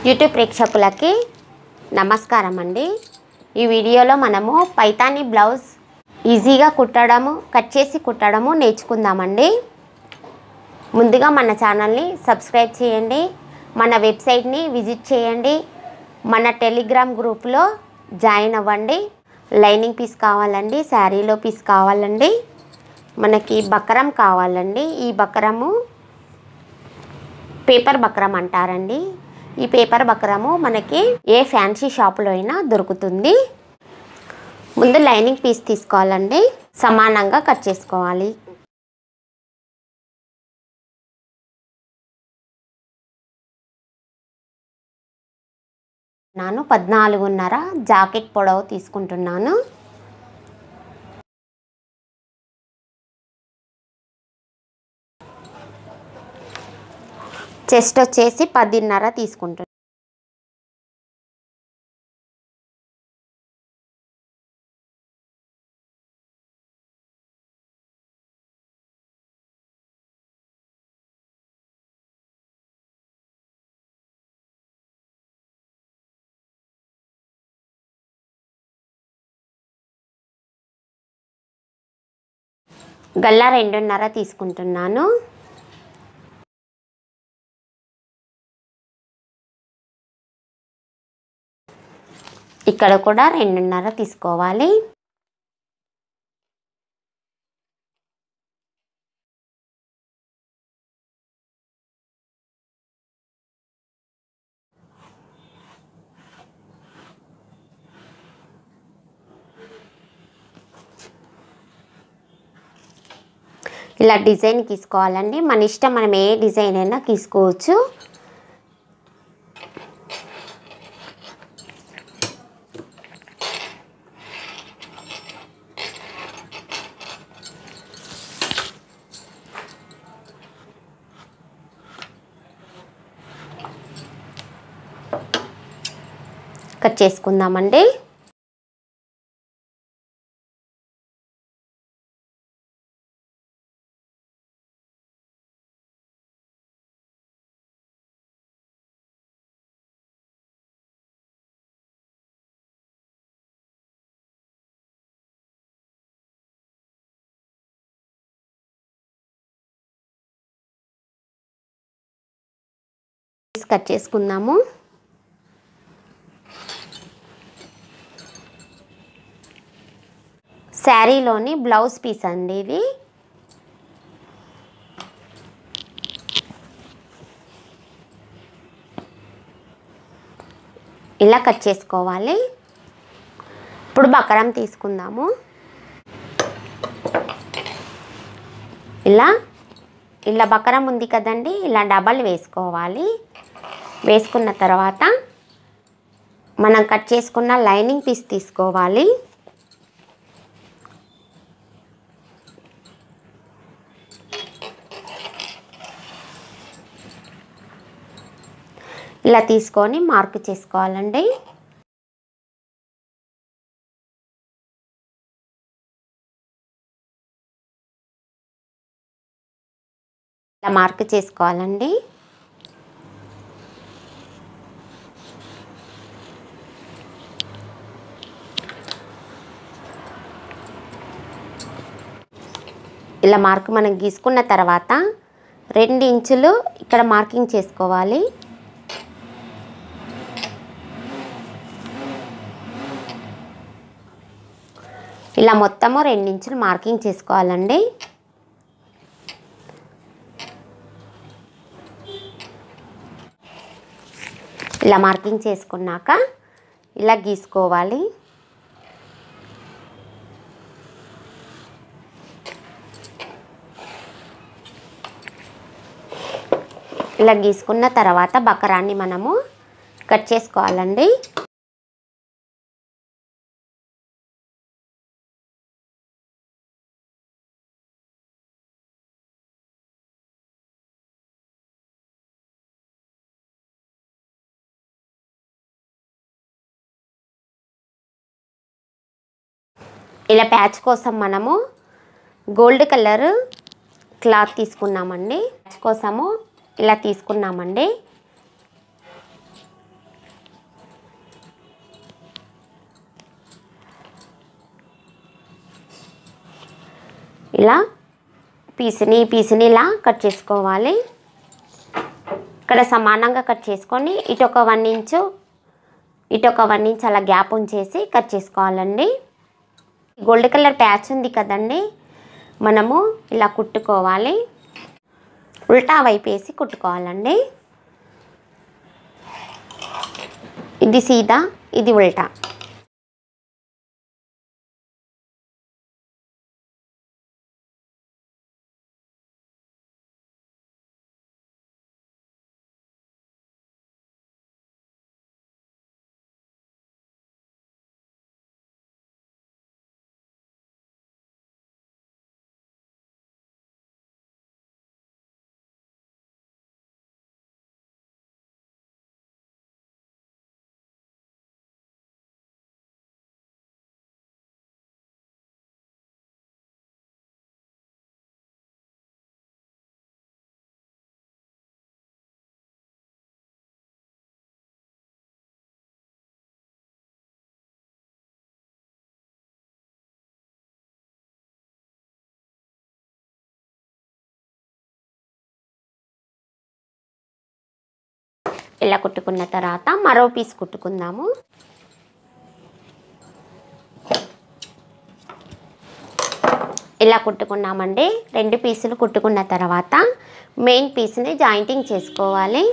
YouTube ప్రేక్షకులకి నమస్కారం అండి ఈ వీడియోలో మనము పైతాని బ్లౌజ్ ఈజీగా కుట్టడము కట్ చేసి కుట్టడము నేర్చుకుందామండి ముందుగా మన ఛానల్ని సబ్స్క్రైబ్ చేయండి మన వెబ్సైట్ని విజిట్ చేయండి మన టెలిగ్రామ్ గ్రూప్లో జాయిన్ అవ్వండి లైనింగ్ పీస్ కావాలండి శారీలో పీస్ కావాలండి మనకి బకరం కావాలండి ఈ బకరము పేపర్ బక్రం అంటారండి ఈ పేపర్ బక్రము మనకి ఏ ఫ్యాన్సీ షాపులో అయినా దొరుకుతుంది ముందు లైనింగ్ పీస్ తీసుకోవాలండి సమానంగా కట్ చేసుకోవాలి నేను పద్నాలుగున్నర జాకెట్ పొడవు తీసుకుంటున్నాను చెస్ట్ వచ్చేసి పదిన్నర తీసుకుంటున్నాను గల్లా రెండున్నర తీసుకుంటున్నాను ఇక్కడ కూడా రెండున్నర తీసుకోవాలి ఇలా డిజైన్ తీసుకోవాలండి మన ఇష్టం మనం ఏ డిజైన్ అయినా తీసుకోవచ్చు కట్ చేసుకుందామండి కట్ చేసుకుందాము శారీలోని బ్లౌజ్ పీస్ అండి ఇది ఇలా కట్ చేసుకోవాలి ఇప్పుడు బకరం తీసుకుందాము ఇలా ఇలా బకరం ఉంది కదండి ఇలా డబల్ వేసుకోవాలి వేసుకున్న తర్వాత మనం కట్ చేసుకున్న లైనింగ్ పీస్ తీసుకోవాలి ఇలా తీసుకొని మార్క్ చేసుకోవాలండి ఇలా మార్క్ చేసుకోవాలండి ఇలా మార్క్ మనం గీసుకున్న తర్వాత రెండు ఇంచులు ఇక్కడ మార్కింగ్ చేసుకోవాలి ఇలా మొత్తము రెండించులు మార్కింగ్ చేసుకోవాలండి ఇలా మార్కింగ్ చేసుకున్నాక ఇలా గీసుకోవాలి ఇలా గీసుకున్న తర్వాత బకరాన్ని మనము కట్ చేసుకోవాలండి ఇలా ప్యాచ్ కోసం మనము గోల్డ్ కలర్ క్లాత్ తీసుకున్నామండి ప్యాచ్ కోసము ఇలా తీసుకున్నామండి ఇలా పీసుని ఈ పీసుని ఇలా కట్ చేసుకోవాలి ఇక్కడ సమానంగా కట్ చేసుకొని ఇటు ఒక వన్ ఇంచు ఇటు ఒక వన్ ఇంచ్ అలా గ్యాప్ ఉంచేసి కట్ చేసుకోవాలండి గోల్డ్ కలర్ ప్యాచ్ ఉంది కదండి మనము ఇలా కుట్టుకోవాలి ఉల్టా వైపు వేసి కుట్టుకోవాలండి ఇది సీదా ఇది ఉల్టా ఇలా కుట్టుకున్న తర్వాత మరో పీస్ కుట్టుకుందాము ఇలా కుట్టుకున్నామండి రెండు పీసులు కుట్టుకున్న తర్వాత మెయిన్ పీస్ని జాయింటింగ్ చేసుకోవాలి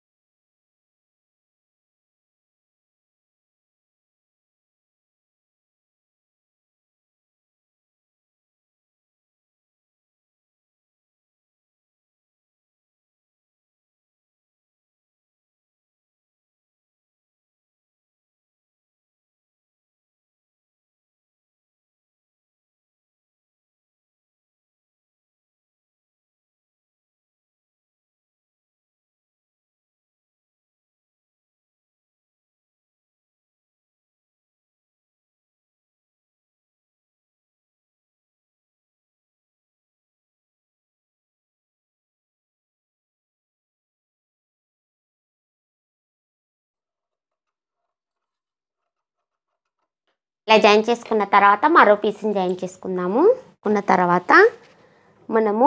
ఇలా జాయిన్ చేసుకున్న తర్వాత మరో పీస్ని జాయిన్ చేసుకుందాము ఉన్న తర్వాత మనము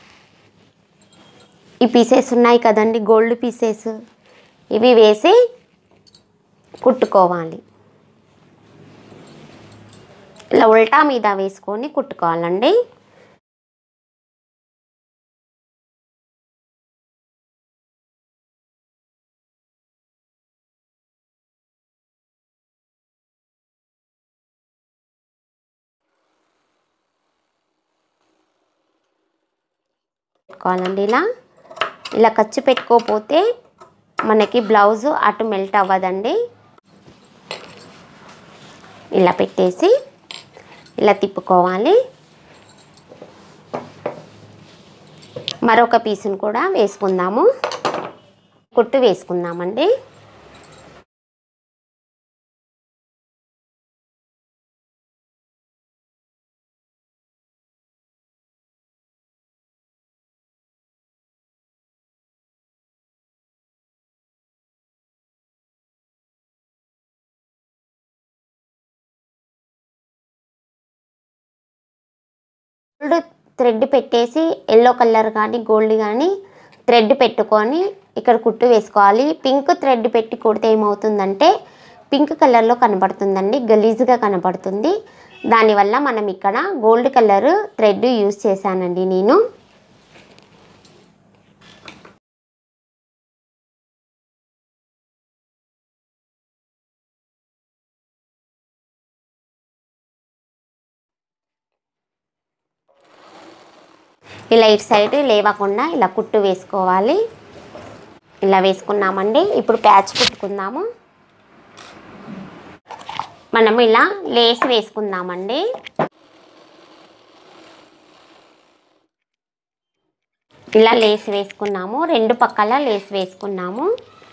ఈ పీసెస్ ఉన్నాయి కదండి గోల్డ్ పీసెస్ ఇవి వేసి కుట్టుకోవాలి ఇలా ఉల్టా మీద వేసుకొని కుట్టుకోవాలండి పెట్టుకోవాలండి ఇలా ఇలా ఖర్చు పెట్టుకోకపోతే మనకి బ్లౌజు అటు మెల్ట్ అవ్వదండి ఇలా పెట్టేసి ఇలా తిప్పుకోవాలి మరొక పీసును కూడా వేసుకుందాము కుట్టు వేసుకుందామండి గోల్డ్ థ్రెడ్ పెట్టేసి ఎల్లో కలర్ కానీ గోల్డ్ కానీ థ్రెడ్ పెట్టుకొని ఇక్కడ కుట్టు వేసుకోవాలి పింక్ థ్రెడ్ పెట్టి కుడితే ఏమవుతుందంటే పింక్ కలర్లో కనబడుతుందండి గలీజ్గా కనబడుతుంది దానివల్ల మనం ఇక్కడ గోల్డ్ కలర్ థ్రెడ్ యూస్ చేశానండి నేను ఇలా ఇటు సైడ్ లేవకుండా ఇలా కుట్టు వేసుకోవాలి ఇలా వేసుకున్నామండి ఇప్పుడు ప్యాచ్ కుట్టుకుందాము మనము ఇలా లేస్ వేసుకుందామండి ఇలా లేస్ వేసుకున్నాము రెండు పక్కల లేస్ వేసుకున్నాము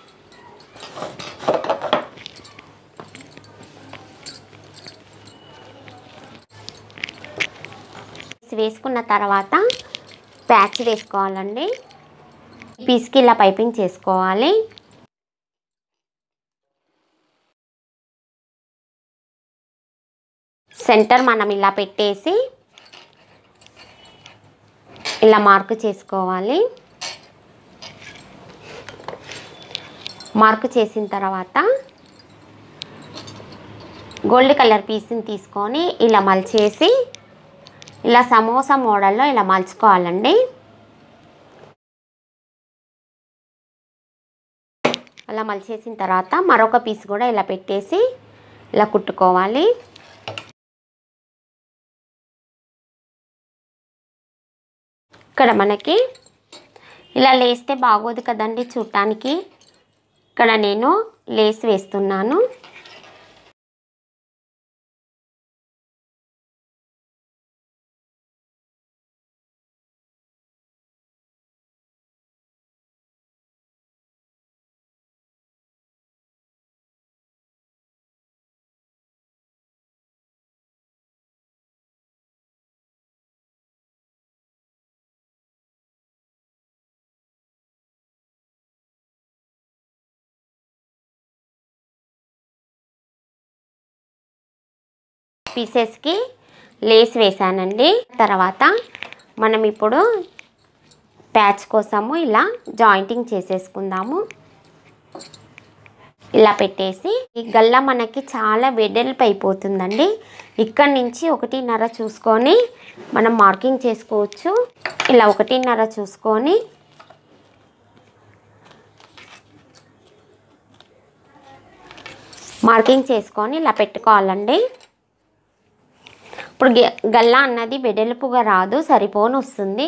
లేస్ వేసుకున్న తర్వాత ప్యాచ్ వేసుకోవాలండి ఈ పీస్కి ఇలా పైపింగ్ చేసుకోవాలి సెంటర్ మనం ఇలా పెట్టేసి ఇలా మార్క్ చేసుకోవాలి మార్క్ చేసిన తర్వాత గోల్డ్ కలర్ పీస్ని తీసుకొని ఇలా మలిచేసి ఇలా సమోసా మోడల్లో ఇలా మలుచుకోవాలండి అలా మలిచేసిన తర్వాత మరొక పీస్ కూడా ఇలా పెట్టేసి ఇలా కుట్టుకోవాలి ఇక్కడ మనకి ఇలా లేస్తే బాగోదు కదండి చూడటానికి ఇక్కడ నేను లేస్ వేస్తున్నాను పీసెస్కి లేస్ వేసానండి తర్వాత మనం ఇప్పుడు ప్యాచ్ కోసము ఇలా జాయింటింగ్ చేసేసుకుందాము ఇలా పెట్టేసి ఈ గల్ల మనకి చాలా వెడల్పు అయిపోతుందండి ఇక్కడి నుంచి ఒకటిన్నర చూసుకొని మనం మార్కింగ్ చేసుకోవచ్చు ఇలా ఒకటిన్నర చూసుకొని మార్కింగ్ చేసుకొని ఇలా పెట్టుకోవాలండి ఇప్పుడు గె- గల్లా అన్నది వెడల్పుగా రాదు సరిపోని వస్తుంది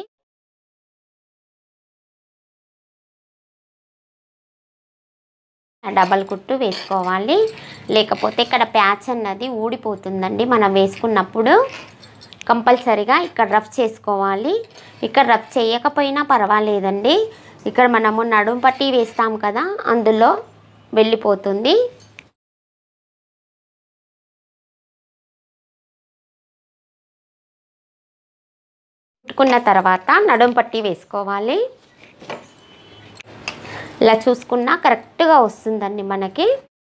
డబల్ కుట్టు వేసుకోవాలి లేకపోతే ఇక్కడ ప్యాచ్ అన్నది ఊడిపోతుందండి మనం వేసుకున్నప్పుడు కంపల్సరిగా ఇక్కడ రఫ్ చేసుకోవాలి ఇక్కడ రఫ్ చేయకపోయినా పర్వాలేదండి ఇక్కడ మనము నడుం పట్టి వేస్తాం కదా అందులో వెళ్ళిపోతుంది కుట్టుకున్న తర్వాత నడుం పట్టి వేసుకోవాలి ఇలా చూసుకున్నా కరెక్ట్గా వస్తుందండి మనకి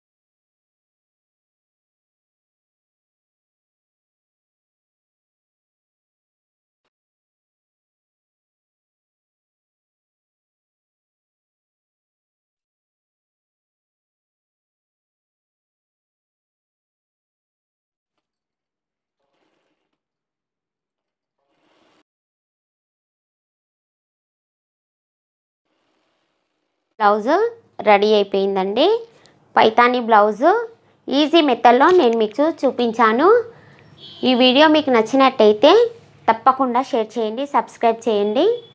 బ్లౌజ్ రెడీ అయిపోయిందండి పైతాని బ్లౌజు ఈజీ మెథడ్లో నేను మీకు చూపించాను ఈ వీడియో మీకు నచ్చినట్టయితే తప్పకుండా షేర్ చేయండి సబ్స్క్రైబ్ చేయండి